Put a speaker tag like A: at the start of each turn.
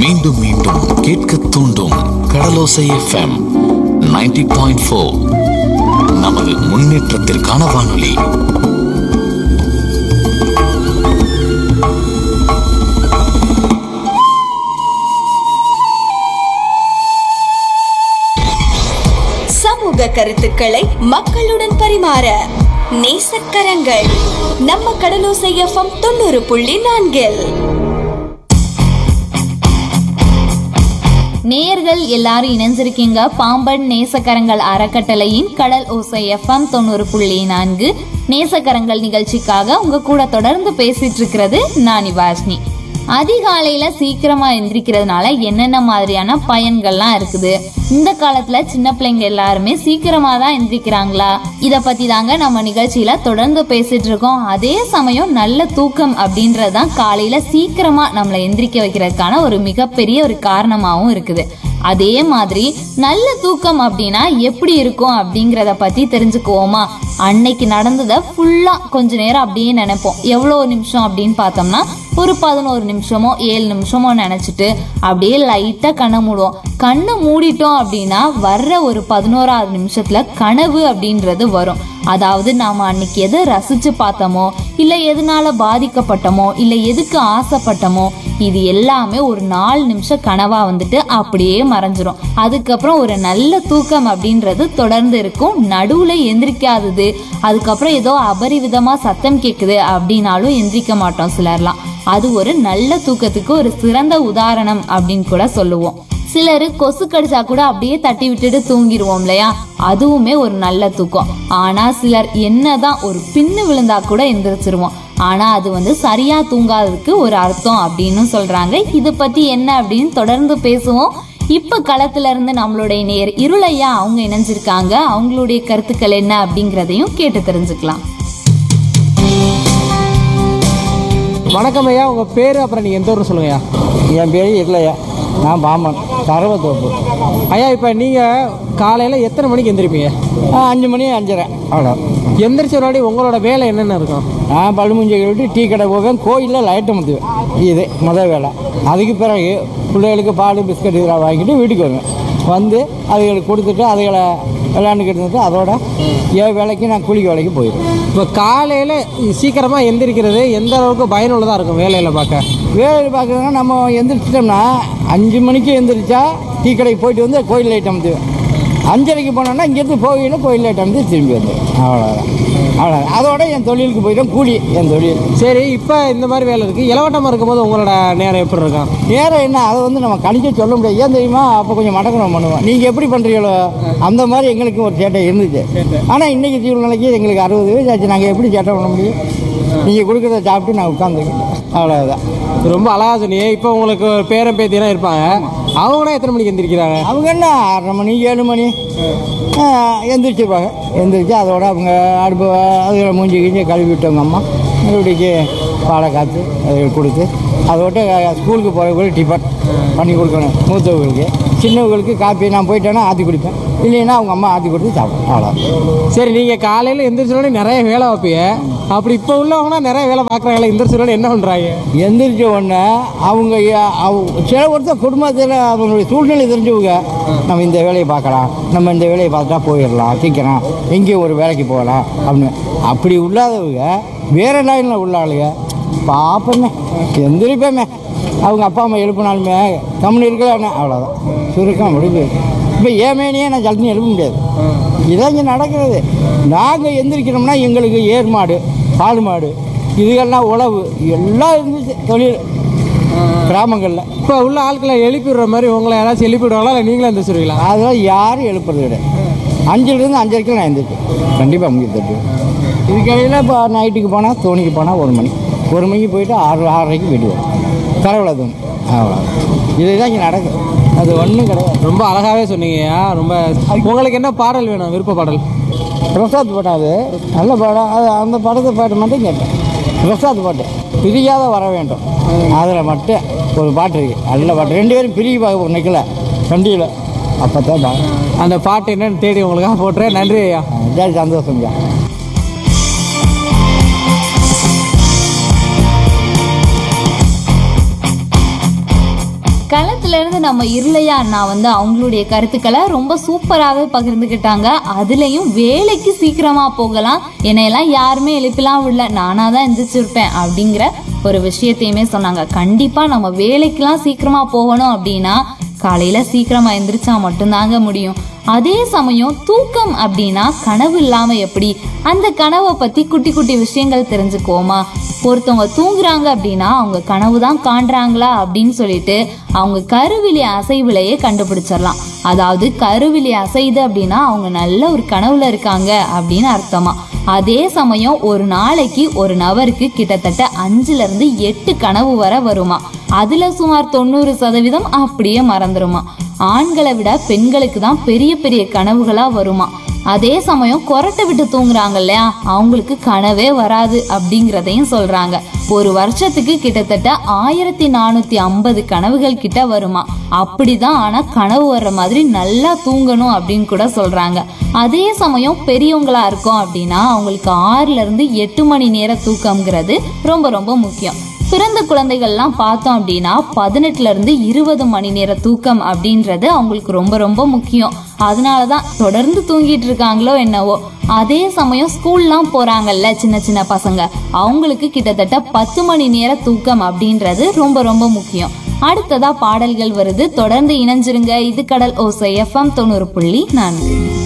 A: மீண்டும் மீண்டும் கேட்க தூண்டும் கடலோசை எஃப்எம் 90.4 பாயிண்ட் ஃபோர் நமது முன்னேற்றத்திற்கான வானொலி
B: சமூக கருத்துக்களை மக்களுடன் பரிமாற நேசக்கரங்கள் நம்ம கடலோசை எஃப்எம் தொண்ணூறு புள்ளி நான்கில்
C: நேயர்கள் எல்லாரும் இணைஞ்சிருக்கீங்க பாம்பன் நேசக்கரங்கள் அறக்கட்டளையின் கடல் ஓசை எஃப்எம் தொண்ணூறு புள்ளி நான்கு நேசக்கரங்கள் நிகழ்ச்சிக்காக உங்க கூட தொடர்ந்து பேசிட்டு இருக்கிறது நானி வாஷ்னி அதிகாலையில சீக்கிரமா எந்திரிக்கிறதுனால என்னென்ன மாதிரியான பயன்கள்லாம் இருக்குது இந்த காலத்துல சின்ன பிள்ளைங்க எல்லாருமே சீக்கிரமா தான் எந்திரிக்கிறாங்களா இத பத்தி தாங்க நம்ம நிகழ்ச்சியில தொடர்ந்து பேசிட்டு இருக்கோம் அதே சமயம் நல்ல தூக்கம் அப்படின்றது தான் காலையில சீக்கிரமா நம்மளை எந்திரிக்க வைக்கிறதுக்கான ஒரு மிகப்பெரிய ஒரு காரணமாவும் இருக்குது அதே மாதிரி நல்ல தூக்கம் அப்படின்னா எப்படி இருக்கும் அப்படிங்கிறத பத்தி தெரிஞ்சுக்குவோமா அன்னைக்கு நடந்ததை ஃபுல்லா கொஞ்ச நேரம் அப்படியே நினைப்போம் எவ்வளோ நிமிஷம் அப்படின்னு பார்த்தோம்னா ஒரு பதினோரு நிமிஷமோ ஏழு நிமிஷமோ நினைச்சிட்டு அப்படியே லைட்டா கண்ணை மூடுவோம் கண்ணை மூடிட்டோம் அப்படின்னா வர்ற ஒரு பதினோராவது நிமிஷத்துல கனவு அப்படின்றது வரும் அதாவது நாம அன்னைக்கு எதை ரசிச்சு பார்த்தோமோ இல்ல எதனால பாதிக்கப்பட்டோமோ இல்ல எதுக்கு ஆசைப்பட்டோமோ இது எல்லாமே ஒரு நாலு நிமிஷம் கனவா வந்துட்டு அப்படியே மறைஞ்சிரும் அதுக்கப்புறம் ஒரு நல்ல தூக்கம் அப்படின்றது தொடர்ந்து இருக்கும் நடுவுல எந்திரிக்காதது அதுக்கப்புறம் ஏதோ அபரிவிதமா சத்தம் கேக்குது அப்படின்னாலும் எந்திரிக்க மாட்டோம் சிலர்லாம் அது ஒரு நல்ல தூக்கத்துக்கு ஒரு சிறந்த உதாரணம் அப்படின்னு கூட சொல்லுவோம் சிலர் கொசு கடிச்சா கூட அப்படியே தட்டி விட்டுட்டு தூங்கிடுவோம் இல்லையா அதுவுமே ஒரு நல்ல தூக்கம் ஆனா சிலர் என்னதான் ஒரு பின்னு விழுந்தா கூட எந்திரிச்சிருவோம் ஆனா அது வந்து சரியா தூங்காததுக்கு ஒரு அர்த்தம் அப்படின்னு சொல்றாங்க இது பத்தி என்ன அப்படின்னு தொடர்ந்து பேசுவோம் இப்ப களத்துல இருந்து நம்மளுடைய நேர் இருளையா அவங்க இணைஞ்சிருக்காங்க அவங்களுடைய கருத்துக்கள் என்ன அப்படிங்கறதையும் கேட்டு தெரிஞ்சுக்கலாம்
D: வணக்கம் ஐயா உங்கள் பேர் அப்புறம் நீங்கள் எந்த ஊர் சொல்லுங்கய்யா
E: என் பேர் இல்லையா நான் பாம்பன் சரவத்தோப்பு
D: ஐயா இப்போ நீங்கள் காலையில் எத்தனை மணிக்கு எந்திரிப்பீங்க
E: ஆ, அஞ்சு மணி அஞ்சரை அவ்வளோ
D: எந்திரிச்ச முன்னாடி உங்களோட வேலை என்னென்ன இருக்கும்
E: நான் பழுமுஞ்சி விட்டு டீ கடை போவேன் கோயிலில் லைட்டை முத்துவேன் இது முதல் வேலை அதுக்கு பிறகு பிள்ளைகளுக்கு பால் பிஸ்கட் இதெல்லாம் வாங்கிட்டு வீட்டுக்கு வருவேன் வந்து அதுகளுக்கு கொடுத்துட்டு அதுகளை விளையாண்டுக்கிட்டு இருந்துட்டு அதோட ஏழு வேலைக்கு நான் கூலிக்கு வேலைக்கு போயிடுவேன்
D: இப்போ காலையில் சீக்கிரமாக எந்திரிக்கிறது எந்த அளவுக்கு பயனுள்ளதாக இருக்கும் வேலையில் பார்க்க
E: வேலை பார்க்குறதுனா நம்ம எந்திரிச்சிட்டோம்னா அஞ்சு மணிக்கு எந்திரிச்சா டீ கடைக்கு போயிட்டு வந்து கோயில் லைட் அமுத்துவேன் அஞ்சரைக்கு போனோன்னா இங்கேருந்து போகையில் கோயில் லைட் அமுத்து திரும்பி வந்து அவ்வளோதான் அவ்வளோ அதோட என் தொழிலுக்கு போயிட்டோம் கூலி என் தொழில்
D: சரி இப்போ இந்த மாதிரி வேலை இருக்குது இளவட்டமாக இருக்கும்போது உங்களோட நேரம் எப்படி இருக்கும்
E: நேரம் என்ன அதை வந்து நம்ம கணிக்க சொல்ல முடியாது ஏன் தெரியுமா அப்போ கொஞ்சம் மடக்கணும் பண்ணுவோம் நீங்கள் எப்படி பண்ணுறீங்களோ அந்த மாதிரி எங்களுக்கு ஒரு சேட்டை இருந்துச்சு ஆனால் இன்றைக்கி சூழ்நிலைக்கு எங்களுக்கு அறுபது வயசு ஆச்சு நாங்கள் எப்படி சேட்டை பண்ண முடியும் நீங்கள் கொடுக்குறத சாப்பிட்டு நான் உட்காந்துருக்கேன் அவ்வளோதான்
D: ரொம்ப அழகா சொன்னீங்க இப்போ உங்களுக்கு ஒரு பேரன் பேத்தியெல்லாம் இருப்பாங்க அவங்களாம் எத்தனை மணிக்கு எந்திரிக்கிறாங்க
E: அவங்க என்ன ஆறரை மணி ஏழு மணி ஆ, எந்திரிச்சிருப்பாங்க எந்திரிச்சு அதோட அவங்க அடுப்பு அதுகளை மூஞ்சி கிஞ்சி கழுவி விட்டவங்க அம்மா மறுபடிக்கு பாலை காய்ச்சி அதுகளுக்கு கொடுத்து அதோட ஸ்கூலுக்கு போகிறவங்களுக்கு டிஃபன் பண்ணி கொடுக்கணும் மூத்தவங்களுக்கு சின்னவங்களுக்கு காப்பி நான் போயிட்டேன்னா ஆற்றி குடிப்பேன் இல்லைன்னா அவங்க அம்மா ஆற்றி கொடுத்து சாப்பிடும் அவ்வளோ
D: சரி நீங்கள் காலையில் எந்திரிச்ச உடனே நிறைய வேலை வைப்பீங்க அப்படி இப்போ உள்ளவங்கன்னா நிறைய வேலை பார்க்குறாங்களே எந்திரிச்ச உடனே என்ன பண்ணுறாங்க
E: எந்திரிச்ச உடனே அவங்க ய- அவங்க சில ஒருத்தர் குடும்பத்தில் அவங்களுடைய சூழ்நிலை தெரிஞ்சவங்க நம்ம இந்த வேலையை பார்க்கலாம் நம்ம இந்த வேலையை பார்த்துட்டா போயிடலாம் சீக்கிரம் எங்கேயும் ஒரு வேலைக்கு போகலாம் அப்படின்னு அப்படி இல்லாதவங்க வேற லைனில் உள்ள ஆளுங்க பார்ப்போமே எந்திரிப்போமே அவங்க அப்பா அம்மா எழுப்பினாலுமே கம்முனு இருக்கலாமே அவ்வளோதான் சுருக்கம் முடிஞ்சு இப்போ ஏமேனியே நான் ஜல்தி எழுப்ப முடியாது இதான் இங்கே நடக்கிறது நாங்கள் எந்திரிக்கிறோம்னா எங்களுக்கு ஏர் மாடு பால் மாடு இதுகெல்லாம் உழவு எல்லாம் இருந்துச்சு தொழில் கிராமங்களில்
D: இப்போ உள்ள ஆட்களை எழுப்பிடுற மாதிரி உங்களை யாராச்சும் எழுப்பிடுவாங்களா இல்லை நீங்களே எந்திரிச்சிருவீங்களா
E: அதெல்லாம் யாரும் எழுப்புறது கிடையாது அஞ்சுலேருந்து அஞ்சரைக்கு நான் எழுந்திருப்பேன் கண்டிப்பாக முடிவு தட்டு இதுக்கிடையில் இப்போ நைட்டுக்கு போனால் தோணிக்கு போனால் ஒரு மணி ஒரு மணிக்கு போயிட்டு ஆறு ஆறரைக்கு வீடு வரும் கரவலை தோணி அவ்வளோ இதுதான் இங்கே நடக்குது அது ஒன்றும் கிடையாது
D: ரொம்ப அழகாவே சொன்னீங்கய்யா ரொம்ப உங்களுக்கு என்ன பாடல் வேணும் விருப்ப பாடல்
E: பிரசாத் பாட்டு அது நல்ல பாடம் அது அந்த படத்தை பாட்டு மட்டும் கேட்டேன் பிரசாத் பாட்டு பிரியாத வர வேண்டும் அதில் மட்டும் ஒரு பாட்டு இருக்கு நல்ல பாட்டு ரெண்டு பேரும் பிரிய பார்க்க நிற்கல வண்டியில் அப்போ தான் பாடம்
D: அந்த பாட்டு என்னன்னு தேடி உங்களுக்காக போட்டுறேன் நன்றி ஐயா
E: ஜாலி சந்தோஷம்யா
C: களத்துல இருந்து நம்ம இருளையா அண்ணா வந்து அவங்களுடைய கருத்துக்களை ரொம்ப சூப்பராகவே பகிர்ந்துக்கிட்டாங்க அதுலயும் வேலைக்கு சீக்கிரமா போகலாம் என்னையெல்லாம் யாருமே எழுப்பலாம் விடல நானா தான் எந்திரிச்சிருப்பேன் அப்படிங்கிற ஒரு விஷயத்தையுமே சொன்னாங்க கண்டிப்பா நம்ம வேலைக்கெல்லாம் சீக்கிரமா போகணும் அப்படின்னா காலையில சீக்கிரமா எந்திரிச்சா மட்டும்தாங்க முடியும் அதே சமயம் தூக்கம் அப்படின்னா கனவு இல்லாம எப்படி அந்த கனவை பத்தி குட்டி குட்டி விஷயங்கள் தெரிஞ்சுக்குவோமா ஒருத்தவங்க தூங்குறாங்க அப்படின்னா அவங்க கனவு தான் காண்றாங்களா அப்படின்னு சொல்லிட்டு அவங்க கருவிழி அசைவுலையே கண்டுபிடிச்சிடலாம் அதாவது கருவிழி அசையுது அப்படின்னா அவங்க நல்ல ஒரு கனவுல இருக்காங்க அப்படின்னு அர்த்தமா அதே சமயம் ஒரு நாளைக்கு ஒரு நபருக்கு கிட்டத்தட்ட அஞ்சுல இருந்து எட்டு கனவு வர வருமா அதுல சுமார் தொண்ணூறு சதவீதம் அப்படியே மறந்துருமா ஆண்களை விட பெண்களுக்கு தான் பெரிய பெரிய கனவுகளா வருமா அதே சமயம் கொரட்டை விட்டு தூங்குறாங்க இல்லையா அவங்களுக்கு கனவே வராது அப்படிங்கிறதையும் சொல்றாங்க ஒரு வருஷத்துக்கு கிட்டத்தட்ட ஆயிரத்தி நானூத்தி ஐம்பது கனவுகள் கிட்ட வருமா அப்படிதான் ஆனா கனவு வர்ற மாதிரி நல்லா தூங்கணும் அப்படின்னு கூட சொல்றாங்க அதே சமயம் பெரியவங்களா இருக்கோம் அப்படின்னா அவங்களுக்கு ஆறுல இருந்து எட்டு மணி நேர தூக்கம்ங்கிறது ரொம்ப ரொம்ப முக்கியம் பிறந்த குழந்தைகள்லாம் பார்த்தோம் அப்படின்னா பதினெட்டுல இருந்து இருபது மணி நேர தூக்கம் அப்படின்றது அவங்களுக்கு ரொம்ப ரொம்ப முக்கியம் அதனால தான் தொடர்ந்து தூங்கிட்டு இருக்காங்களோ என்னவோ அதே சமயம் ஸ்கூல்லாம் போறாங்கல்ல சின்ன சின்ன பசங்க அவங்களுக்கு கிட்டத்தட்ட பத்து மணி நேர தூக்கம் அப்படின்றது ரொம்ப ரொம்ப முக்கியம் அடுத்ததா பாடல்கள் வருது தொடர்ந்து இணைஞ்சிருங்க இது கடல் ஓசை எஃப்எம் தொண்ணூறு புள்ளி நான்கு